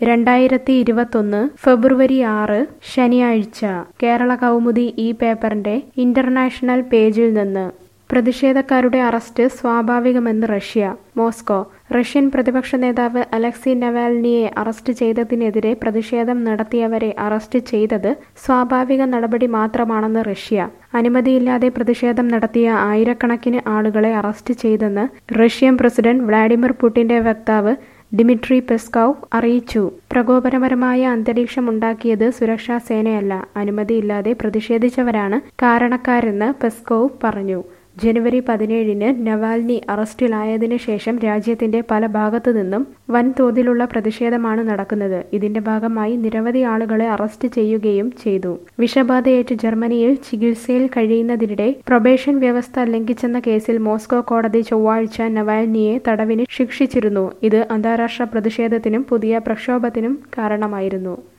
രണ്ടായിരത്തി ഇരുപത്തൊന്ന് ഫെബ്രുവരി ആറ് ശനിയാഴ്ച കേരള കൗമുദി ഈ പേപ്പറിന്റെ ഇന്റർനാഷണൽ പേജിൽ നിന്ന് പ്രതിഷേധക്കാരുടെ അറസ്റ്റ് സ്വാഭാവികമെന്ന് റഷ്യ മോസ്കോ റഷ്യൻ പ്രതിപക്ഷ നേതാവ് അലക്സി നവാൽനിയെ അറസ്റ്റ് ചെയ്തതിനെതിരെ പ്രതിഷേധം നടത്തിയവരെ അറസ്റ്റ് ചെയ്തത് സ്വാഭാവിക നടപടി മാത്രമാണെന്ന് റഷ്യ അനുമതിയില്ലാതെ പ്രതിഷേധം നടത്തിയ ആയിരക്കണക്കിന് ആളുകളെ അറസ്റ്റ് ചെയ്തെന്ന് റഷ്യൻ പ്രസിഡന്റ് വ്ളാഡിമിർ പുടിന്റെ വക്താവ് ഡിമിട്രി പെസ്കോവ് അറിയിച്ചു പ്രകോപനപരമായ അന്തരീക്ഷം ഉണ്ടാക്കിയത് സുരക്ഷാ സേനയല്ല അനുമതിയില്ലാതെ പ്രതിഷേധിച്ചവരാണ് കാരണക്കാരെന്ന് പെസ്കോവ് പറഞ്ഞു ജനുവരി പതിനേഴിന് നവാൽനി അറസ്റ്റിലായതിനു ശേഷം രാജ്യത്തിന്റെ പല ഭാഗത്തു നിന്നും വൻതോതിലുള്ള പ്രതിഷേധമാണ് നടക്കുന്നത് ഇതിന്റെ ഭാഗമായി നിരവധി ആളുകളെ അറസ്റ്റ് ചെയ്യുകയും ചെയ്തു വിഷബാധയേറ്റ് ജർമ്മനിയിൽ ചികിത്സയിൽ കഴിയുന്നതിനിടെ പ്രൊബേഷൻ വ്യവസ്ഥ ലംഘിച്ചെന്ന കേസിൽ മോസ്കോ കോടതി ചൊവ്വാഴ്ച നവാൽനിയെ തടവിന് ശിക്ഷിച്ചിരുന്നു ഇത് അന്താരാഷ്ട്ര പ്രതിഷേധത്തിനും പുതിയ പ്രക്ഷോഭത്തിനും കാരണമായിരുന്നു